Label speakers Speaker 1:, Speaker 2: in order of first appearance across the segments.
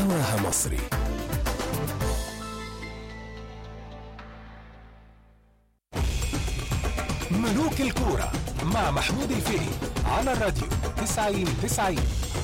Speaker 1: هواها مصري ملوك الكورة مع محمود الفقي على الراديو 90 90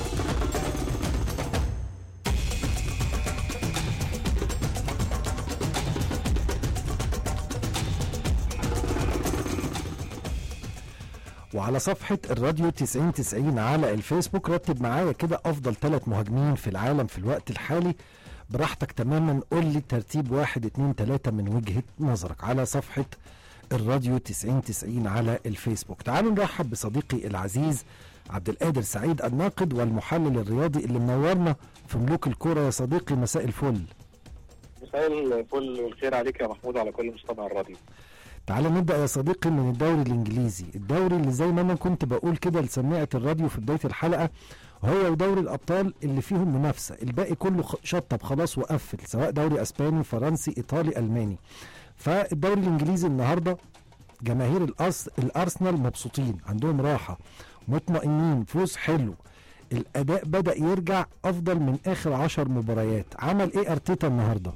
Speaker 2: وعلى صفحة الراديو 9090 على الفيسبوك رتب معايا كده أفضل ثلاث مهاجمين في العالم في الوقت الحالي براحتك تماما قول لي ترتيب واحد اتنين تلاتة من وجهة نظرك على صفحة الراديو 9090 على الفيسبوك تعالوا نرحب بصديقي العزيز عبد القادر سعيد الناقد والمحلل الرياضي اللي منورنا في ملوك الكورة يا صديقي مساء الفل
Speaker 3: مساء الفل والخير عليك يا محمود على كل مستمع الراديو
Speaker 2: تعال نبدا يا صديقي من الدوري الانجليزي الدوري اللي زي ما انا كنت بقول كده لسماعه الراديو في بدايه الحلقه هو ودوري الابطال اللي فيهم منافسه الباقي كله خ- شطب خلاص وقفل سواء دوري اسباني فرنسي ايطالي الماني فالدوري الانجليزي النهارده جماهير الأرس الارسنال مبسوطين عندهم راحه مطمئنين فوز حلو الاداء بدا يرجع افضل من اخر عشر مباريات عمل ايه ارتيتا النهارده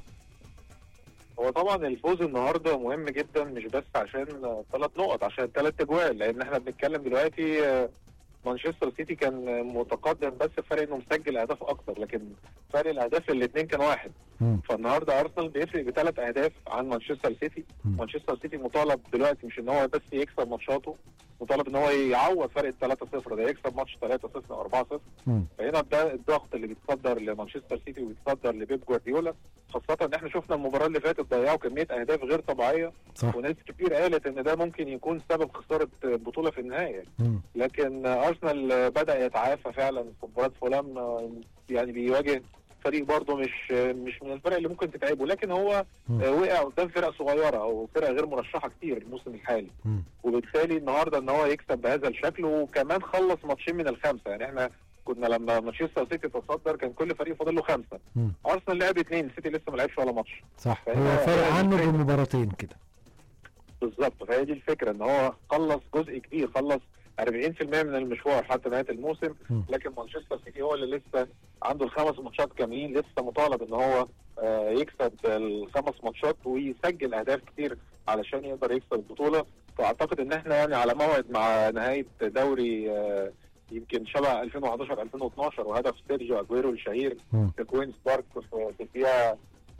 Speaker 3: هو طبعا الفوز النهارده مهم جدا مش بس عشان ثلاث نقط عشان ثلاث اجوال لان احنا بنتكلم دلوقتي آه، مانشستر سيتي كان متقدم بس فرق انه مسجل اهداف اكتر لكن فرق الاهداف الاثنين كان واحد
Speaker 2: مم.
Speaker 3: فالنهارده ارسنال بيفرق بثلاث اهداف عن مانشستر سيتي
Speaker 2: مم.
Speaker 3: مانشستر سيتي مطالب دلوقتي مش ان هو بس يكسب ماتشاته مطالب ان هو يعوض فرق 3-0 ده يكسب ماتش 3-0 او 4-0
Speaker 2: مم.
Speaker 3: فهنا ده الضغط اللي بيتصدر لمانشستر سيتي وبيتصدر لبيب جوارديولا خاصة ان احنا شفنا المباراة اللي فاتت ضيعوا كمية اهداف غير طبيعية
Speaker 2: صح
Speaker 3: وناس كتير قالت ان ده ممكن يكون سبب خسارة بطولة في النهاية
Speaker 2: مم.
Speaker 3: لكن ارسنال بدأ يتعافى فعلا في مباراة فولام يعني بيواجه فريق برضه مش مش من الفرق اللي ممكن تتعبه لكن هو
Speaker 2: مم.
Speaker 3: وقع قدام فرق صغيرة او فرق غير مرشحة كتير الموسم الحالي
Speaker 2: مم.
Speaker 3: وبالتالي النهارده ان هو يكسب بهذا الشكل وكمان خلص ماتشين من الخمسه يعني احنا كنا لما مانشستر سيتي تصدر كان كل فريق فاضل له خمسه
Speaker 2: مم.
Speaker 3: ارسنال لعب اثنين السيتي لسه ما لعبش ولا ماتش
Speaker 2: صح
Speaker 3: فهي-
Speaker 2: هو فرق
Speaker 3: هي
Speaker 2: عنه
Speaker 3: الفكرة.
Speaker 2: بمباراتين كده
Speaker 3: بالظبط فهي دي الفكره ان هو خلص جزء كبير خلص 40% من المشوار حتى نهايه الموسم
Speaker 2: مم.
Speaker 3: لكن مانشستر سيتي هو اللي لسه عنده الخمس ماتشات كاملين لسه مطالب ان هو آه، يكسب الخمس ماتشات ويسجل اهداف كتير علشان يقدر يكسب البطوله فاعتقد ان احنا يعني على موعد مع نهايه دوري آه، يمكن شبه 2011 2012 وهدف سيرجيو اجويرو الشهير
Speaker 2: مم.
Speaker 3: في كوينز بارك في في الدقيقه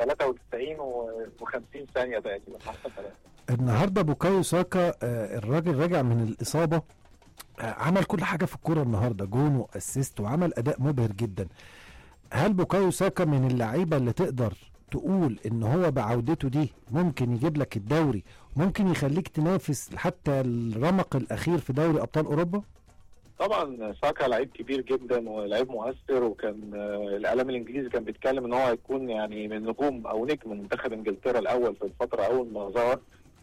Speaker 3: 93 و50 ثانيه تقريبا حتى ثلاثة.
Speaker 2: النهارده بوكايو ساكا آه، الراجل راجع من الاصابه آه، عمل كل حاجه في الكوره النهارده جون واسيست وعمل اداء مبهر جدا هل بوكايو ساكا من اللعيبه اللي تقدر تقول ان هو بعودته دي ممكن يجيب لك الدوري ممكن يخليك تنافس حتى الرمق الاخير في دوري ابطال اوروبا
Speaker 3: طبعا ساكا لعيب كبير جدا ولعيب مؤثر وكان آه، الاعلام الانجليزي كان بيتكلم ان هو هيكون يعني من نجوم او نجم منتخب انجلترا الاول في الفتره اول ما ظهر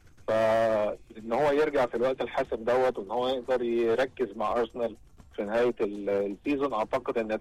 Speaker 3: فان هو يرجع في الوقت الحاسم دوت وان هو يقدر يركز مع ارسنال في نهايه ال- السيزون اعتقد ان